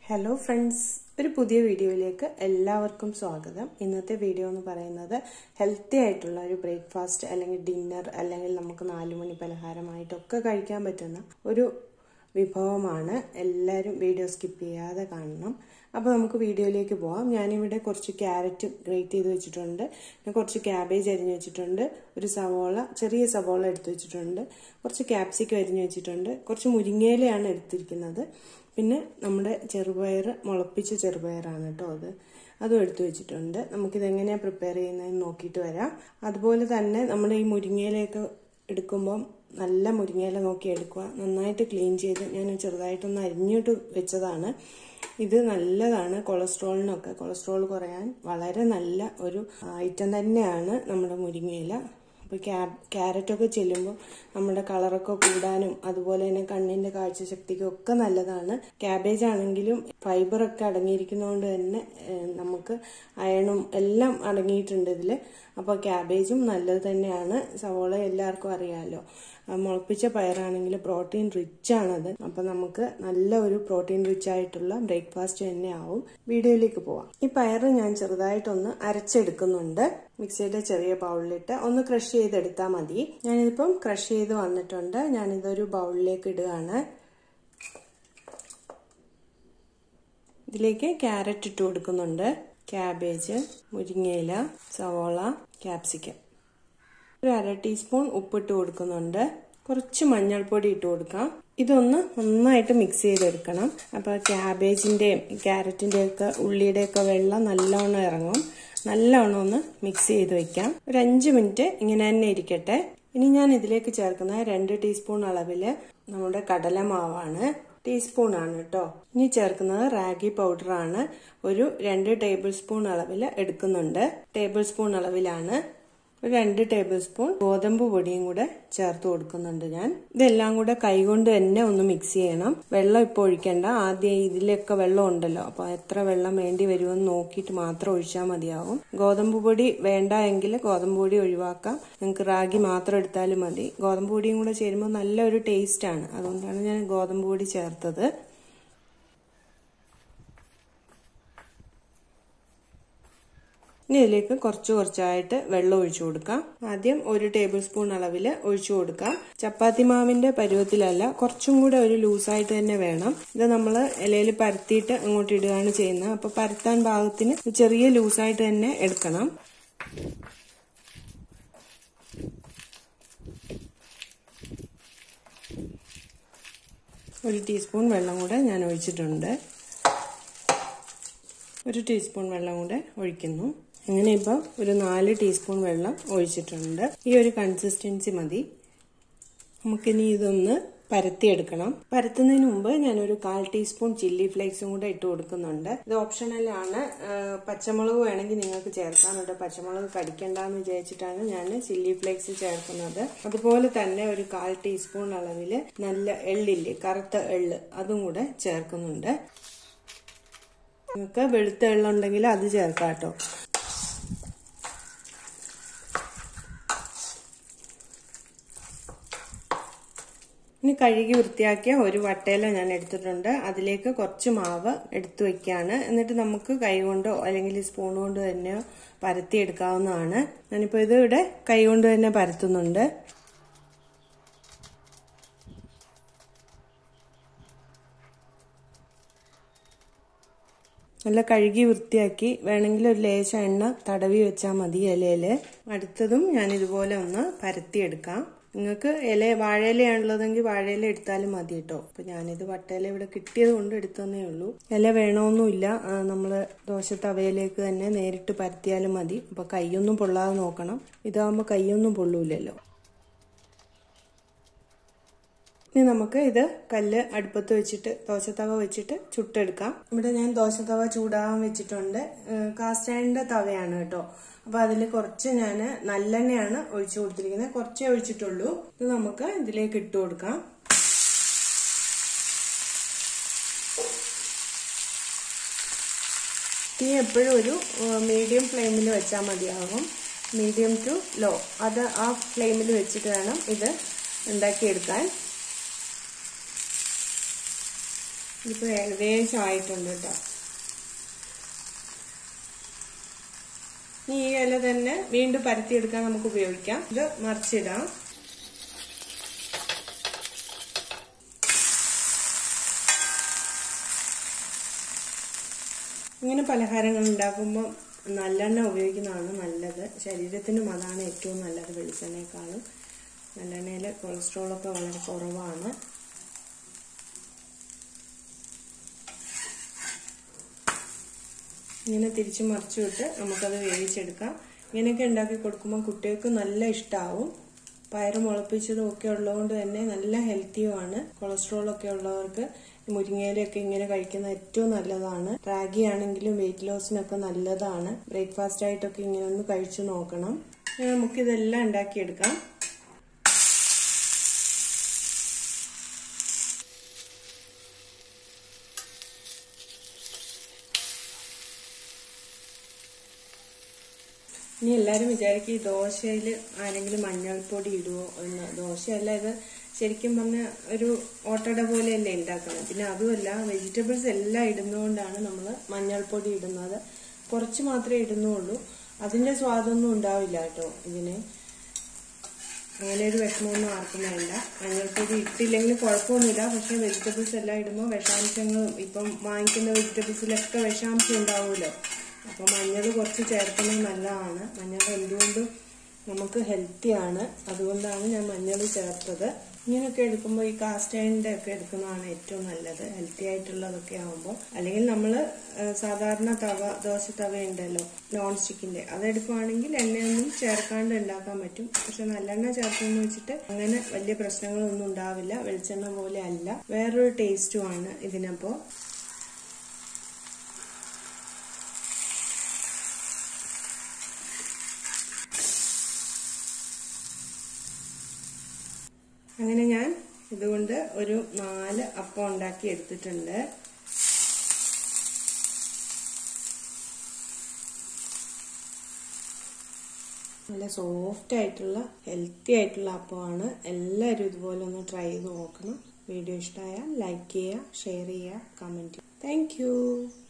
hello friends ഒരു പുതിയ വീഡിയോയിലേക്ക് എല്ലാവർക്കും സ്വാഗതം ഇന്നത്തെ വീഡിയോ എന്ന് പറയുന്നത് ഹെൽത്തി ആയിട്ടുള്ള ഒരു ബ്രേക്ക്ഫാസ്റ്റ് അല്ലെങ്കിൽ ഡിന്നർ അല്ലെങ്കിൽ നമുക്ക് നാലുമണി പലഹാരമായിട്ടൊക്കെ കഴിക്കാൻ പറ്റുന്ന ഒരു വിഭവമാണ് എല്ലാവരും വീഡിയോ സ്കിപ്പ് ചെയ്യാതെ കാണണം അപ്പോൾ നമുക്ക് വീഡിയോയിലേക്ക് പോവാം ഞാനിവിടെ കുറച്ച് ക്യാരറ്റ് ഗ്രേറ്റ് ചെയ്ത് വെച്ചിട്ടുണ്ട് പിന്നെ കുറച്ച് ക്യാബേജ് അരിഞ്ഞ് വെച്ചിട്ടുണ്ട് ഒരു സവോള ചെറിയ സവോള എടുത്ത് വെച്ചിട്ടുണ്ട് കുറച്ച് ക്യാപ്സിക്കം അരിഞ്ഞ് വെച്ചിട്ടുണ്ട് കുറച്ച് മുരിങ്ങയിലയാണ് എടുത്തിരിക്കുന്നത് പിന്നെ നമ്മുടെ ചെറുപയർ മുളപ്പിച്ച ചെറുപയറാണ് കേട്ടോ അത് അതും എടുത്തു വെച്ചിട്ടുണ്ട് നമുക്കിത് എങ്ങനെയാണ് പ്രിപ്പയർ ചെയ്യുന്നതെന്ന് നോക്കിയിട്ട് വരാം അതുപോലെ തന്നെ നമ്മുടെ ഈ മുരിങ്ങയിലയൊക്കെ എടുക്കുമ്പം നല്ല മുരിങ്ങയില നോക്കി എടുക്കുക നന്നായിട്ട് ക്ലീൻ ചെയ്ത് ഞാൻ ചെറുതായിട്ടൊന്ന് അരിഞ്ഞിട്ട് വെച്ചതാണ് ഇത് നല്ലതാണ് കൊളസ്ട്രോളിനൊക്കെ കൊളസ്ട്രോൾ കുറയാൻ വളരെ നല്ല ഒരു ഐറ്റം തന്നെയാണ് നമ്മുടെ മുരിങ്ങയില അപ്പോൾ ക്യാബ് ക്യാരറ്റൊക്കെ ചെല്ലുമ്പോൾ നമ്മുടെ കളറൊക്കെ കൂടാനും അതുപോലെ തന്നെ കണ്ണിൻ്റെ കാഴ്ചശക്തിക്കും ഒക്കെ നല്ലതാണ് ക്യാബേജ് ആണെങ്കിലും ഫൈബറൊക്കെ അടങ്ങിയിരിക്കുന്നതുകൊണ്ട് തന്നെ നമുക്ക് അയണും എല്ലാം അടങ്ങിയിട്ടുണ്ട് ഇതിൽ അപ്പോൾ ക്യാബേജും നല്ലത് തന്നെയാണ് സവോള എല്ലാവർക്കും അറിയാമല്ലോ മുളപ്പിച്ച പയറാണെങ്കിൽ പ്രോട്ടീൻ റിച്ച് ആണത് അപ്പം നമുക്ക് നല്ല ഒരു പ്രോട്ടീൻ റിച്ച് ആയിട്ടുള്ള ബ്രേക്ക്ഫാസ്റ്റ് തന്നെ ആവും വീഡിയോയിലേക്ക് പോവാം ഈ പയർ ഞാൻ ചെറുതായിട്ടൊന്ന് അരച്ചെടുക്കുന്നുണ്ട് മിക്സിയുടെ ചെറിയ ബൗളിലിട്ട് ഒന്ന് ക്രഷ് ചെയ്തെടുത്താൽ മതി ഞാനിതിപ്പം ക്രഷ് ചെയ്ത് വന്നിട്ടുണ്ട് ഞാനിതൊരു ബൗളിലേക്ക് ഇടുകയാണ് ഇതിലേക്ക് ക്യാരറ്റ് ഇട്ട് കൊടുക്കുന്നുണ്ട് ക്യാബേജ് മുരിങ്ങയില സവോള ക്യാപ്സിക്കം ഒരു അര ടീസ്പൂൺ ഉപ്പിട്ട് കൊടുക്കുന്നുണ്ട് കുറച്ച് മഞ്ഞൾപ്പൊടി ഇട്ട് കൊടുക്കാം ഇതൊന്ന് നന്നായിട്ട് മിക്സ് ചെയ്തെടുക്കണം അപ്പോൾ ക്യാബേജിൻ്റെയും ക്യാരറ്റിൻ്റെയും ഒക്കെ ഉള്ളിയുടെയൊക്കെ വെള്ളം നല്ലവണ്ണം ഇറങ്ങും നല്ലവണ്ണം ഒന്ന് മിക്സ് ചെയ്ത് വെക്കാം ഒരു അഞ്ച് മിനിറ്റ് ഇങ്ങനെ തന്നെ ഇരിക്കട്ടെ ഇനി ഞാൻ ഇതിലേക്ക് ചേർക്കുന്ന രണ്ട് ടീസ്പൂൺ അളവിൽ നമ്മുടെ കടലമാവാണ് ടീസ്പൂൺ ആണ് കേട്ടോ ഇനി ചേർക്കുന്നത് റാഗി പൗഡർ ആണ് ഒരു രണ്ട് ടേബിൾ സ്പൂൺ അളവിൽ എടുക്കുന്നുണ്ട് ടേബിൾ സ്പൂൺ അളവിലാണ് ഒരു രണ്ട് ടേബിൾ സ്പൂൺ ഗോതമ്പ് പൊടിയും കൂടെ ചേർത്ത് കൊടുക്കുന്നുണ്ട് ഞാൻ ഇതെല്ലാം കൂടെ കൈകൊണ്ട് തന്നെ ഒന്ന് മിക്സ് ചെയ്യണം വെള്ളം ഇപ്പോൾ ഒഴിക്കണ്ട ആദ്യം ഇതിലൊക്കെ വെള്ളം ഉണ്ടല്ലോ അപ്പൊ എത്ര വെള്ളം വേണ്ടി വരുമെന്ന് നോക്കിയിട്ട് മാത്രം ഒഴിച്ചാൽ മതിയാവും ഗോതമ്പ് പൊടി വേണ്ട എങ്കിൽ ഗോതമ്പ് പൊടി ഒഴിവാക്കാം നിങ്ങൾക്ക് റാഗി മാത്രം എടുത്താലും മതി ഗോതമ്പ് പൊടിയും കൂടെ ചേരുമ്പോൾ നല്ലൊരു ടേസ്റ്റ് ആണ് അതുകൊണ്ടാണ് ഞാൻ ഗോതമ്പ് പൊടി ചേർത്തത് ഇനി ഇതിലേക്ക് കുറച്ച് കുറച്ചായിട്ട് വെള്ളം ഒഴിച്ചു കൊടുക്കാം ആദ്യം ഒരു ടേബിൾ സ്പൂൺ അളവിൽ ഒഴിച്ചു കൊടുക്കാം ചപ്പാത്തി മാവിന്റെ പരുവത്തിലല്ല കുറച്ചും കൂടെ ഒരു ലൂസായിട്ട് തന്നെ വേണം ഇത് നമ്മൾ ഇലയിൽ പരത്തിയിട്ട് അങ്ങോട്ട് ഇടുകയാണ് ചെയ്യുന്നത് അപ്പൊ പരത്താൻ ഭാഗത്തിന് ചെറിയ ലൂസായിട്ട് തന്നെ എടുക്കണം ഒരു ടീസ്പൂൺ വെള്ളം കൂടെ ഞാൻ ഒഴിച്ചിട്ടുണ്ട് ഒരു ടീസ്പൂൺ വെള്ളം കൂടെ ഒഴിക്കുന്നു അങ്ങനെ ഇപ്പോൾ ഒരു നാല് ടീസ്പൂൺ വെള്ളം ഒഴിച്ചിട്ടുണ്ട് ഈ ഒരു കൺസിസ്റ്റൻസി മതി നമുക്കിനി ഇതൊന്ന് പരത്തിയെടുക്കണം പരത്തുന്നതിന് മുമ്പ് ഞാനൊരു കാൽ ടീസ്പൂൺ ചില്ലി ഫ്ലേക്സും കൂടെ ഇട്ട് കൊടുക്കുന്നുണ്ട് ഇത് ഓപ്ഷണലാണ് പച്ചമുളക് വേണമെങ്കിൽ നിങ്ങൾക്ക് ചേർക്കാം ഇവിടെ പച്ചമുളക് കടിക്കണ്ടെന്ന് വിചാരിച്ചിട്ടാണ് ഞാൻ ചില്ലി ഫ്ലേക്സ് ചേർക്കുന്നത് അതുപോലെ തന്നെ ഒരു കാൽ ടീസ്പൂൺ അളവിൽ നല്ല എള്ളില്ലേ കറുത്ത എള്ള് അതും കൂടെ ചേർക്കുന്നുണ്ട് നിങ്ങൾക്ക് വെളുത്ത എള്ളുണ്ടെങ്കിൽ അത് ചേർക്കാം കേട്ടോ ഇനി കഴുകി വൃത്തിയാക്കിയ ഒരു വട്ടയില ഞാൻ എടുത്തിട്ടുണ്ട് അതിലേക്ക് കുറച്ച് മാവ് എടുത്തു വെക്കുകയാണ് എന്നിട്ട് നമുക്ക് കൈ കൊണ്ടോ അല്ലെങ്കിൽ സ്പൂൺ കൊണ്ട് തന്നെ പരത്തിയെടുക്കാവുന്നതാണ് ഞാനിപ്പോൾ ഇത് ഇവിടെ കൈ കൊണ്ട് തന്നെ പരത്തുന്നുണ്ട് നല്ല കഴുകി വൃത്തിയാക്കി വേണമെങ്കിൽ ഒരു ലേശ എണ്ണ തടവി വെച്ചാൽ മതി ഇലയിൽ അടുത്തതും ഞാൻ ഇതുപോലെ ഒന്ന് പരത്തിയെടുക്കാം നിങ്ങൾക്ക് ഇല വാഴയിലയാണുള്ളതെങ്കിൽ വാഴയില എടുത്താലും മതി കേട്ടോ അപ്പൊ ഞാനിത് വട്ടയില ഇവിടെ കിട്ടിയത് കൊണ്ട് എടുത്തതേ ഉള്ളൂ ഇല വേണമെന്നില്ല നമ്മൾ ദോശ തവയിലേക്ക് തന്നെ നേരിട്ട് പരത്തിയാലും മതി അപ്പൊ കൈയൊന്നും പൊള്ളാതെ നോക്കണം ഇതാകുമ്പോൾ കൈയൊന്നും പൊള്ളൂലല്ലോ ഇനി നമുക്ക് ഇത് കല്ല് അടുപ്പത്ത് വെച്ചിട്ട് ദോശത്തവ വെച്ചിട്ട് ചുട്ടെടുക്കാം ഇവിടെ ഞാൻ ദോശത്തവ ചൂടാകാൻ വെച്ചിട്ടുണ്ട് കാസ്റ്റ് അയണിന്റെ തവയാണ് കേട്ടോ അപ്പൊ അതിൽ കുറച്ച് ഞാൻ നല്ലെണ്ണയാണ് ഒഴിച്ചു കൊടുത്തിരിക്കുന്നത് കുറച്ചേ ഒഴിച്ചിട്ടുള്ളൂ ഇത് നമുക്ക് ഇതിലേക്ക് ഇട്ട് കൊടുക്കാം തീ എപ്പോഴും ഒരു മീഡിയം ഫ്ലെയിമിൽ വെച്ചാൽ മതിയാകും മീഡിയം ടു ലോ അത് ആ ഫ്ലെയിമിൽ വെച്ചിട്ട് വേണം ഇത് ഉണ്ടാക്കിയെടുക്കാൻ ഇപ്പോൾ ഏകദേശം ആയിട്ടുണ്ട് കേട്ടോ ഇനി ഈ ഇല തന്നെ വീണ്ടും പരത്തിയെടുക്കാൻ നമുക്ക് ഉപയോഗിക്കാം ഇത് മറിച്ചിടാം ഇങ്ങനെ പലഹാരങ്ങൾ ഉണ്ടാക്കുമ്പോൾ നല്ലെണ്ണ ഉപയോഗിക്കുന്നതാണ് നല്ലത് ശരീരത്തിനും അതാണ് ഏറ്റവും നല്ലത് വെളിച്ചെണ്ണയെക്കാളും നല്ലെണ്ണയിൽ കൊളസ്ട്രോളൊക്കെ വളരെ കുറവാണ് ഇങ്ങനെ തിരിച്ചു മറിച്ചു വിട്ട് നമുക്കത് വേവിച്ചെടുക്കാം ഇങ്ങനെയൊക്കെ ഉണ്ടാക്കി കൊടുക്കുമ്പോൾ കുട്ടികൾക്ക് നല്ല ഇഷ്ടമാവും പയറ് മുളപ്പിച്ചതും ഒക്കെ ഉള്ളതുകൊണ്ട് തന്നെ നല്ല ഹെൽത്തിയുമാണ് കൊളസ്ട്രോൾ ഒക്കെ ഉള്ളവർക്ക് മുരിങ്ങയിലൊക്കെ ഇങ്ങനെ കഴിക്കുന്നത് ഏറ്റവും നല്ലതാണ് റാഗി ആണെങ്കിലും വെയിറ്റ് ലോസിനൊക്കെ നല്ലതാണ് ബ്രേക്ക്ഫാസ്റ്റ് ആയിട്ടൊക്കെ ഇങ്ങനെ ഒന്ന് കഴിച്ചു നോക്കണം നമുക്കിതെല്ലാം ഉണ്ടാക്കിയെടുക്കാം ഇനി എല്ലാവരും വിചാരിക്കും ഈ ദോശയിൽ ആരെങ്കിലും മഞ്ഞൾപ്പൊടി ഇടുവോ എന്ന് ദോശയല്ല ഇത് ശരിക്കും പറഞ്ഞാൽ ഒരു ഓട്ടട പോലെയല്ലേ ഉണ്ടാക്കുന്നത് പിന്നെ അതുമല്ല വെജിറ്റബിൾസ് എല്ലാം ഇടുന്നതുകൊണ്ടാണ് നമ്മൾ മഞ്ഞൾപ്പൊടി ഇടുന്നത് കുറച്ച് മാത്രമേ ഇടുന്നുള്ളൂ അതിന്റെ സ്വാദൊന്നും ഉണ്ടാവില്ല കേട്ടോ ഇതിന് അങ്ങനെ ഒരു വിഷമമൊന്നും ആർക്കും വേണ്ട മഞ്ഞൾപ്പൊടി ഇട്ടില്ലെങ്കിൽ കുഴപ്പമൊന്നുമില്ല പക്ഷെ വെജിറ്റബിൾസ് എല്ലാം ഇടുമ്പോൾ വിഷാംശങ്ങളും ഇപ്പം വാങ്ങിക്കുന്ന വെജിറ്റബിൾസിലൊക്കെ വിഷാംശം ഉണ്ടാവുമല്ലോ അപ്പോൾ മഞ്ഞൾ കുറച്ച് ചേർക്കുന്നത് നല്ലതാണ് മഞ്ഞൾ എന്തുകൊണ്ടും നമുക്ക് ഹെൽത്തിയാണ് അതുകൊണ്ടാണ് ഞാൻ മഞ്ഞൾ ചേർത്തത് ഇങ്ങനെയൊക്കെ എടുക്കുമ്പോൾ ഈ കാസ്റ്റ് അയണിന്റെ ഒക്കെ എടുക്കുന്നതാണ് ഏറ്റവും നല്ലത് ഹെൽത്തി ആയിട്ടുള്ളതൊക്കെ ആകുമ്പോൾ അല്ലെങ്കിൽ നമ്മൾ സാധാരണ തവ ദോശ തവ ഉണ്ടല്ലോ നോൺ സ്റ്റിക്കിന്റെ അതെടുക്കുവാണെങ്കിൽ എണ്ണയൊന്നും ചേർക്കാണ്ട് ഉണ്ടാക്കാൻ പറ്റും പക്ഷെ നല്ലെണ്ണ ചേർത്തെന്ന് വെച്ചിട്ട് അങ്ങനെ വലിയ പ്രശ്നങ്ങളൊന്നും ഉണ്ടാവില്ല വെളിച്ചെണ്ണ പോലെ അല്ല വേറൊരു ടേസ്റ്റുമാണ് ഇതിനപ്പോൾ അങ്ങനെ ഞാൻ ഇതുകൊണ്ട് ഒരു നാല് അപ്പം ഉണ്ടാക്കി എടുത്തിട്ടുണ്ട് നല്ല സോഫ്റ്റ് ആയിട്ടുള്ള ഹെൽത്തി ആയിട്ടുള്ള അപ്പമാണ് എല്ലാവരും ഇതുപോലെ ഒന്ന് ട്രൈ ചെയ്ത് നോക്കണം വീഡിയോ ഇഷ്ടമായാൽ ലൈക്ക് ചെയ്യുക ഷെയർ ചെയ്യുക കമൻറ്റ് ചെയ്യുക താങ്ക്